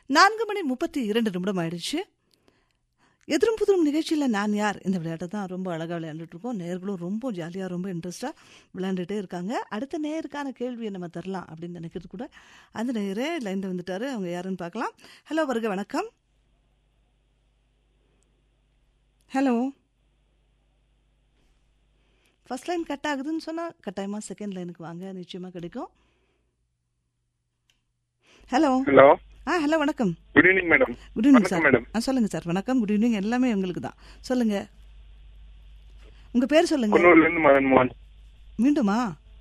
நான்கு மணி முப்பத்தி இரண்டு நிமிடம் ஆயிடுச்சு எதிரும் புதிரும் நிகழ்ச்சியில் நான் யார் இந்த விளையாட்டை தான் ரொம்ப அழகாக விளையாண்டுட்டு இருக்கோம் நேர்களும் ரொம்ப ஜாலியாக ரொம்ப இன்ட்ரெஸ்டாக விளையாண்டுட்டே இருக்காங்க அடுத்த நேருக்கான கேள்வியை நம்ம தரலாம் அப்படின்னு நினைக்கிறது கூட அந்த நேரே லைனில் வந்துட்டாரு அவங்க யாருன்னு பார்க்கலாம் ஹலோ வருக வணக்கம் ஹலோ ஃபர்ஸ்ட் லைன் கட் ஆகுதுன்னு சொன்னால் கட்டாயமாக செகண்ட் லைனுக்கு வாங்க நிச்சயமாக கிடைக்கும் ஹலோ ஹலோ ஆ ஹலோ வணக்கம் good evening madam good evening வணக்கம் சார் மேடம் ஆ சொல்லுங்க சார் வணக்கம் குட் ஈவினிங் எல்லாமே உங்களுக்கு தான் சொல்லுங்க உங்க பேர் சொல்லுங்க குன்னூர்ல இருந்து மதன் மோகன் மீண்டுமா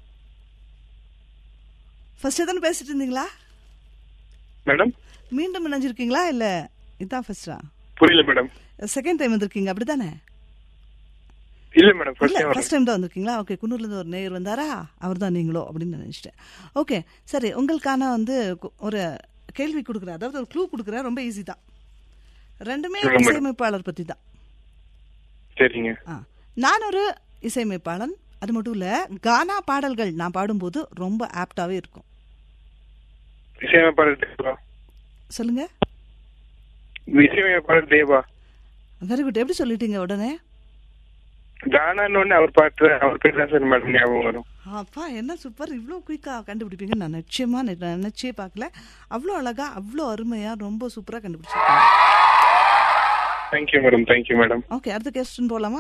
ஃபர்ஸ்ட் தானே பேசிட்டு இருந்தீங்களா மேடம் மீண்டும் இணைஞ்சிருக்கீங்களா இல்ல இதான் ஃபர்ஸ்டா புரியல மேடம் செகண்ட் டைம் வந்திருக்கீங்க அப்படிதானே இல்ல மேடம் ஃபர்ஸ்ட் இல்ல டைம் ஃபர்ஸ்ட் டைம் தான் வந்திருக்கீங்களா ஓகே குன்னூர்ல இருந்து ஒரு நேயர் வந்தாரா அவர் தான் நீங்களோ அப்படின்னு நினைச்சிட்டேன் ஓகே சரி உங்களுக்கான வந்து கு- ஒரு கேள்வி கொடுக்குறேன் அதாவது ஒரு க்ளூ கொடுக்குறேன் ரொம்ப ஈஸி தான் ரெண்டுமே சொல்லுங்க மேடம். இசையமைப்பாளர் பத்தி தான் சரிங்க ஆ நான் ஒரு இசையமைப்பாளன் அது மட்டும் இல்ல கானா பாடல்கள் நான் பாடும்போது ரொம்ப ஆப்டாவே இருக்கும் இசையமைப்பாளர் தேவா சொல்லுங்க இசையமைப்பாளர் தேவா வெரி குட் எப்படி சொல்லிட்டீங்க உடனே தானான்னு ஒண்ணு அவர் பாட்டு அவர் பேர் தான் சார் மேடம் ஞாபகம் வரும் அப்பா என்ன சூப்பர் இவ்வளோ குயிக்காக கண்டுபிடிப்பீங்கன்னு நான் நிச்சயமா நெ- நினைச்சே பார்க்கல அவ்வளோ அழகா அவ்வளோ அருமையா ரொம்ப சூப்பரா கண்டுபிடிச்சிருக்கீங்க thank you madam thank you madam okay அடுத்த கொஸ்டின் போலாமா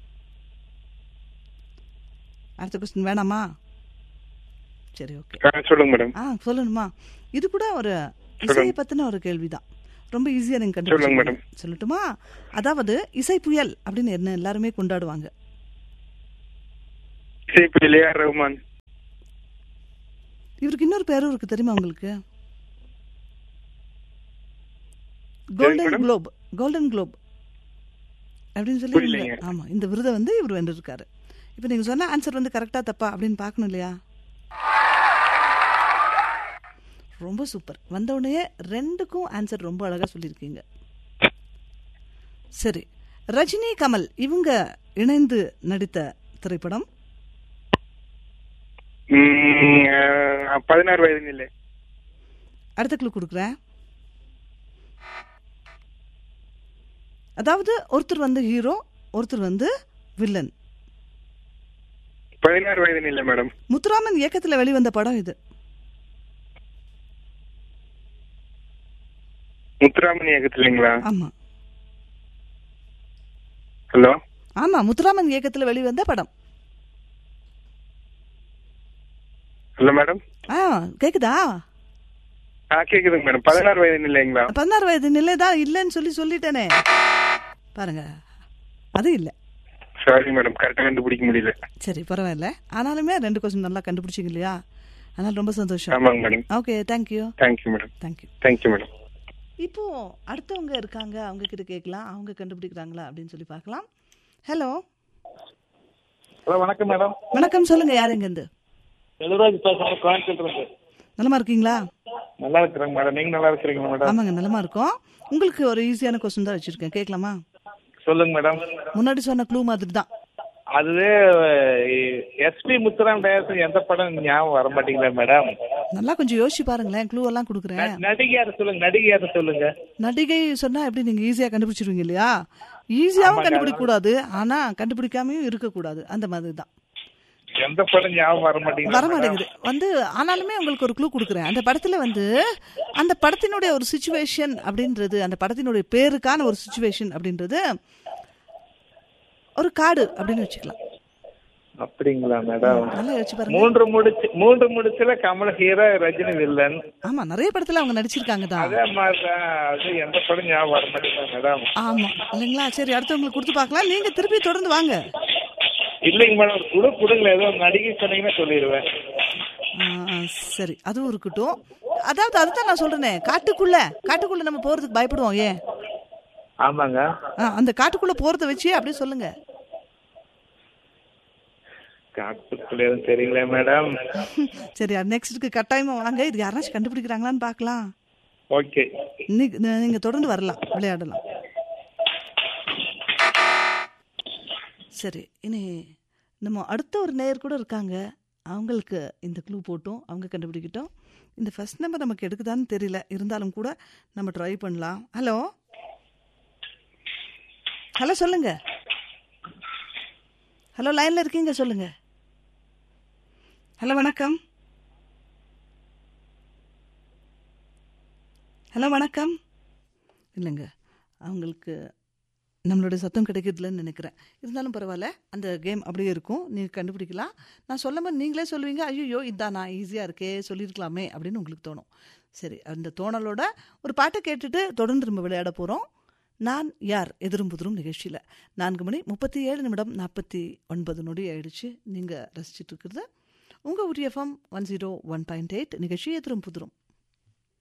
அடுத்த கொஸ்டின் வேணாமா சரி ஓகே சொல்லுங்க மேடம் ஆ சொல்லணுமா இது கூட ஒரு சொல்லுங்க. இசையை பத்தின ஒரு கேள்விதான் ரொம்ப ஈஸியா நீங்க சொல்லுங்க கண்டுபிடிச்சீங்க மேடம். சொல்லட்டுமா அதாவது இசை புயல் அப்படின்னு என்ன எல்லாருமே கொண்டாடுவாங்க இசைப்பில் ஏஆர் ரஹ்மான் இவருக்கு இன்னொரு பேரும் இருக்கு தெரியுமா உங்களுக்கு golden madam. Globe golden globe அப்படின்னு சொல்லி புரியலைங்க. இந்த- ஆமா இந்த விருதை வந்து இவர் வென்றிருக்காரு இப்போ நீங்க சொன்ன ஆன்சர் வந்து கரெக்டா தப்பா அப்படின்னு பார்க்கணும் இல்லையா ரொம்ப சூப்பர் வந்த உடனே ரெண்டுக்கும் ஆன்சர் ரொம்ப அழகா சொல்லியிருக்கீங்க சரி ரஜினி கமல் இவங்க இணைந்து நடித்த திரைப்படம் உம், அஹ், பதினாறு வயது இல்லை அடுத்த க்ளூ கொடுக்குறேன் அதாவது ஒருத்தர் வந்து ஹீரோ ஒருத்தர் வந்து வில்லன் பதினாறு வயது இல்லை மேடம் முத்துராமன் இயக்கத்துல வெளிவந்த படம் இது முத்துராமன் இயக்கத்துலீங்களா ஆமா ஹலோ ஆமா முத்துராமன் இயக்கத்துல வெளிவந்த படம் ஹலோ மேடம் ஆ கேக்குதா ஆ கேக்குதுங்க மேடம் பதினாறு வயது இல்லைங்களா பதினாறு வயது நிலைதான் இல்லைன்னு சொல்லி சொல்லிட்டேனே பாருங்க அது இல்ல சாரி மேடம் கரெக்டா கண்டுபிடிக்க முடியல சரி பரவாயில்ல ஆனாலுமே ரெண்டு கொஸ்டின் நல்லா கண்டுபிடிச்சிங்க இல்லையா அதனால ரொம்ப சந்தோஷம் ஆமாங்க madam okay thank you thank you madam thank you thank you madam இப்போ அடுத்தவங்க இருக்காங்க அவங்க கிட்ட கேட்கலாம் அவங்க கண்டுபிடிக்கிறாங்களா அப்படின்னு சொல்லி பார்க்கலாம் ஹலோ ஹலோ வணக்கம் மேடம் வணக்கம் சொல்லுங்க யார் எங்கேருந்து செல்வராஜ் பேசுறேன் கோயம்புத்தூர் இருந்து நலமா இருக்கீங்களா நல்லா இருக்கிறேங்க மேடம் நீங்க நல்லா இருக்கிறீங்களா மேடம் ஆமாங்க நலமா இருக்கோம் உங்களுக்கு ஒரு ஈஸியான கொஸ்டின் தான் வச்சிருக்கேன் கேட்கலாமா சொல்லுங்க மேடம் முன்னாடி சொன்ன க்ளூ மாதிரி தான் அதுவே எஸ்பி முத்துராம் டயஸ் எந்த படம் ஞாபகம் வர மாட்டேங்குதா மேடம் நல்லா கொஞ்சம் யோசிச்சு பாருங்களேன் க்ளூ எல்லாம் கொடுக்குறேன் ந- நடிகையார சொல்லுங்க நடிகையார சொல்லுங்க நடிகை சொன்னா எப்படி நீங்க ஈஸியா கண்டுபிடிச்சிருவீங்க இல்லையா ஈஸியாவும் ஆமாங்க. கண்டுபிடிக்க கூடாது ஆனா கண்டுபிடிக்காமையும் இருக்கக்கூடாது அந்த மாதிரி தான் எந்த படம் ஞாபகம் வர மாட்டேங்குது வர மாட்டேங்குது வந்து ஆனாலுமே உங்களுக்கு ஒரு க்ளூ கொடுக்குறேன் அந்த படத்துல வந்து அந்த படத்தினுடைய ஒரு சுச்சுவேஷன் அப்படின்றது அந்த படத்தினுடைய பேருக்கான ஒரு சுச்சுவேஷன் அப்படின்றது ஒரு காடு அப்படின்னு வச்சுக்கலாம் அப்படிங்களா மேடம் நல்லா யோசிச்சு பாருங்க மூன்று முடிச்சு மூன்று முடிச்சுல கமல் ஹீரோ ரஜினி வில்லன் ஆமா நிறைய படத்துல அவங்க நடிச்சிருக்காங்க தான் அதே மாதிரிதான் அது எந்த படம் ஞாபகம் வர மாட்டேங்குதா மேடம் ஆமா இல்லைங்களா சரி அடுத்தவங்களுக்கு கொடுத்து பார்க்கலாம் நீங்க திருப்பி தொடர்ந்து வாங்க இல்லைங்க மேடம் குடு கொடுங்களேன் ஏதோ நடிகை சொன்னீங்கன்னா சொல்லிடுவேன் ஆ, சரி அதுவும் இருக்கட்டும் அதாவது அதுதான் நான் சொல்றேனே காட்டுக்குள்ள காட்டுக்குள்ள நம்ம போறதுக்கு பயப்படுவோம் ஏன் ஆமாங்க ஆ, அந்த காட்டுக்குள்ள போறத வச்சு அப்படியே சொல்லுங்க காட்டுக்குள்ள எதுவும் தெரியல மேடம் சரி நெக்ஸ்ட்டுக்கு கட்டாயமா வாங்க இது யாராச்சும் கண்டுபிடிக்கிறாங்களான்னு பார்க்கலாம் ஓகே இன்னைக்கு ந- நீங்க தொடர்ந்து வரலாம் விளையாடலாம் சரி இனி நம்ம அடுத்த ஒரு நேயர் கூட இருக்காங்க அவங்களுக்கு இந்த க்ளூ போட்டோம் அவங்க கண்டுபிடிக்கிட்டோம் இந்த ஃபர்ஸ்ட் நம்பர் நமக்கு எடுக்குதான்னு தெரியல இருந்தாலும் கூட நம்ம ட்ரை பண்ணலாம் ஹலோ ஹலோ சொல்லுங்க ஹலோ லைன்ல இருக்கீங்க சொல்லுங்க ஹலோ வணக்கம் ஹலோ வணக்கம் இல்லைங்க அவங்களுக்கு நம்மளோட சத்தம் கிடைக்கிறதுலன்னு நினைக்கிறேன் இருந்தாலும் பரவாயில்ல அந்த கேம் அப்படியே இருக்கும் நீங்கள் கண்டுபிடிக்கலாம் நான் சொல்லும்போது நீங்களே சொல்லுவீங்க ஐயோ இதான் நான் ஈஸியாக இருக்கே சொல்லியிருக்கலாமே அப்படின்னு உங்களுக்கு தோணும் சரி அந்த தோணலோட ஒரு பாட்டை கேட்டுட்டு தொடர்ந்து நம்ம விளையாட போகிறோம் நான் யார் எதிரும் புதிரும் நிகழ்ச்சியில் நான்கு மணி முப்பத்தி ஏழு நிமிடம் நாற்பத்தி ஒன்பது நொடி ஆயிடுச்சு நீங்கள் ரசிச்சிட்டு இருக்கிறது உங்கள் உரியஃபம் one zero one point eight நிகழ்ச்சி எதிரும் புதிரும்